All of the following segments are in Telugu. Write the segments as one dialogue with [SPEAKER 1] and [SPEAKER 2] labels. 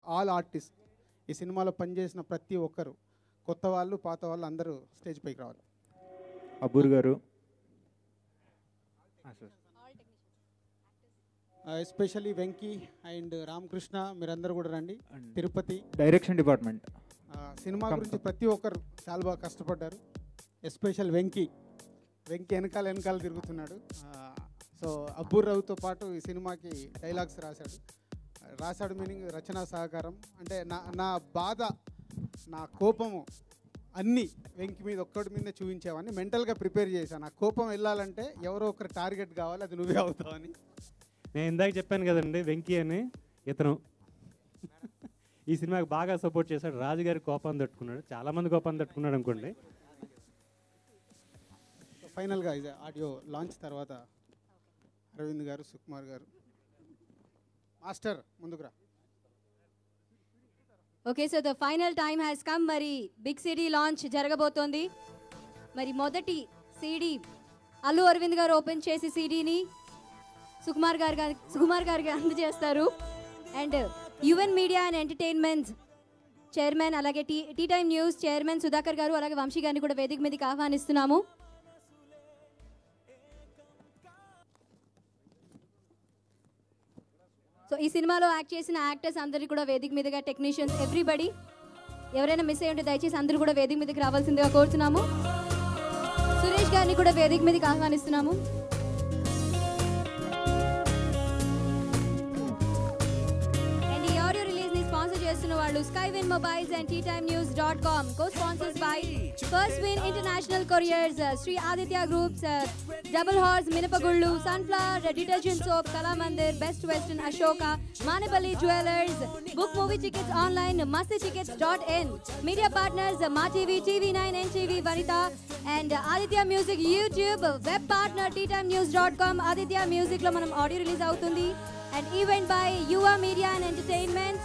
[SPEAKER 1] ఆల్ ఆర్టిస్ట్ ఈ సినిమాలో పనిచేసిన ప్రతి ఒక్కరు కొత్త వాళ్ళు పాత వాళ్ళు అందరూ స్టేజ్ పైకి రావాలి
[SPEAKER 2] అబ్బూర్ గారు
[SPEAKER 1] ఎస్పెషల్లీ వెంకీ అండ్ రామకృష్ణ మీరందరూ కూడా రండి తిరుపతి
[SPEAKER 2] డైరెక్షన్ డిపార్ట్మెంట్
[SPEAKER 1] ఆ, సినిమా గురించి ప్రతి ఒక్కరు చాలా బాగా కష్టపడ్డారు ఎస్పెషల్ వెంకీ వెంకీ వెనకాల వెనకాల తిరుగుతున్నాడు సో అబ్బూర్ రావుతో పాటు ఈ సినిమాకి డైలాగ్స్ రాశాడు రాశాడు మీనింగ్ రచనా సహకారం అంటే నా నా బాధ నా కోపము అన్నీ వెంకి మీద ఒక్కడి మీద చూపించావని మెంటల్గా ప్రిపేర్ చేశాను నా కోపం వెళ్ళాలంటే ఎవరో ఒకరు టార్గెట్ కావాలి అది నువ్వే అవుతావని
[SPEAKER 3] నేను ఇందాక చెప్పాను కదండి వెంకీ అని ఇతను ఈ సినిమాకి బాగా సపోర్ట్ చేశాడు రాజుగారి కోపాన్ని తట్టుకున్నాడు చాలా మంది కోపాన్ని తట్టుకున్నాడు అనుకోండి
[SPEAKER 1] ఫైనల్గా ఇది ఆడియో లాంచ్ తర్వాత అరవింద్ గారు సుకుమార్ గారు మాస్టర్ ముందుకు రా
[SPEAKER 4] okay so the final time has come మరి బిగ్ సిడీ లాంచ్ జరగబోతోంది మరి మొదటి సీడీ అల్లు అరవింద్ గారు ఓపెన్ చేసి సీడీని సుకుమార్ గారు గా- సుకుమార్ గారికి అందజేస్తారు and Yuvan media and entertainment chairman అలాగే T T time news chairman Sudhakar గారు అలాగే వంశీ గారిని కూడా వేదిక మీదకి ఆహ్వానిస్తున్నాము సో ఈ సినిమాలో యాక్ట్ చేసిన యాక్టర్స్ అందరికీ కూడా వేదిక మీదుగా టెక్నీషియన్స్ ఎవ్రీబడి ఎవరైనా మిస్ అయ్యి ఉంటే దయచేసి అందరూ కూడా వేదిక మీదకి రావాల్సిందిగా కోరుతున్నాము సురేష్ గారిని కూడా వేదిక మీదకి ఆహ్వానిస్తున్నాము అండ్ ఈ ఆడియో రిలీజ్ ని స్పాన్సర్ చేస్తున్న వాళ్ళు sky win mobiles and T time news dot com cosponsors by first win international couriers Shri Aditya groups double horse మినపగుళ్ళు sunflower detergent soap Kalamandir best western Ashoka Manepalli jewellers book movie tickets online Masti tickets dot in media partners Maa TV TV nine NTV Vanitha and Aditya music YouTube web partner T time news dot com Aditya music లో మనం ఆడియో రిలీజ్ అవుతుంది and event by Yuva media and entertainment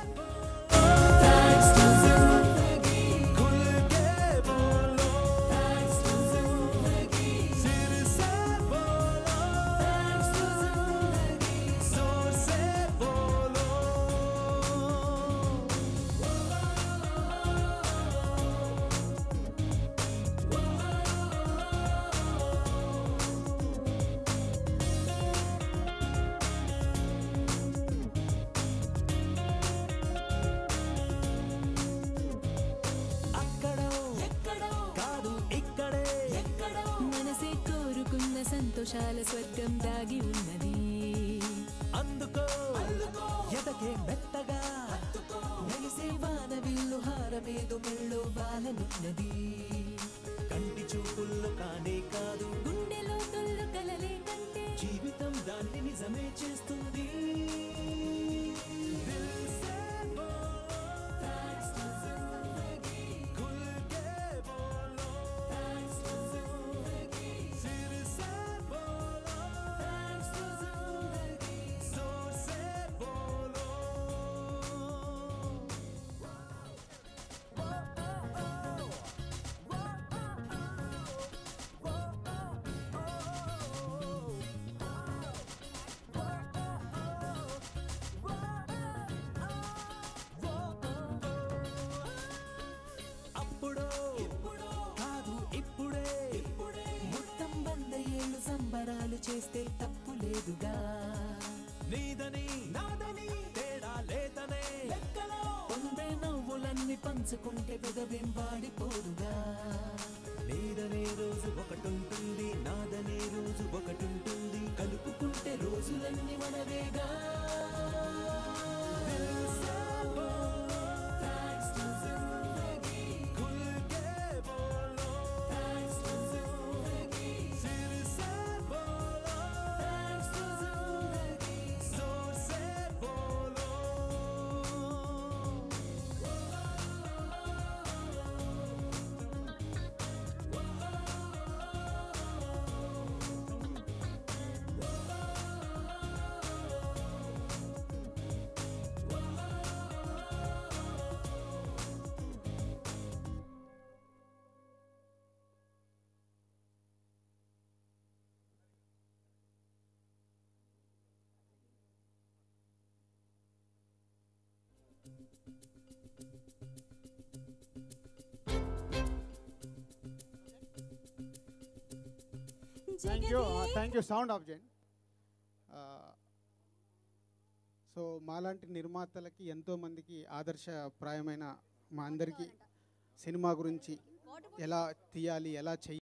[SPEAKER 5] కాదు ఇక్కడే మనసే కోరుకున్న సంతోషాల స్వర్గం దాగి ఉన్నది అందుకో ఎదకే మెత్తగా మెలిసే వాన విల్లు హారమేదో మెళ్ళో వాలనున్నది కంటి చూపుల్లో కానే కాదు గుండెలో తొల్లు కలలే కంటే జీవితం దాన్ని నిజమే చేస్తుంది దిల్ సే బోలో, thanks to జిందగీ. खुल के बोलो, thanks to జిందగీ. सिर से बोलो, thanks to జిందగీ. जोर से बोलो. అప్పుడో కాదు ఇప్పుడే మొత్తం వంద ఏళ్ళు సంబరాలు చేస్తే తప్పు లేదుగా నీదని నాదని తేడా లేదనే లెక్కలో పొందే నవ్వులన్నీ పంచుకుంటే పెదవేం వాడిపోదుగా నీదనే రోజు ఒకటుంటుంది నాదనే రోజు ఒకటుంటుంది కలుపుకుంటే రోజులన్నీ మనవేగా దిల్ సే బోలో, thanks to జిందగీ. खुल के बोलो, thanks to జిందగీ. सिर से बोलो, thanks to జిందగీ. जोर से बोलो.
[SPEAKER 1] Thank you thank you sound of Jain so మాలాంటి నిర్మాతలకి ఎంతోమందికి ఆదర్శప్రాయమైన మా అందరికీ సినిమా గురించి ఎలా తీయాలి ఎలా చెయ్యాలి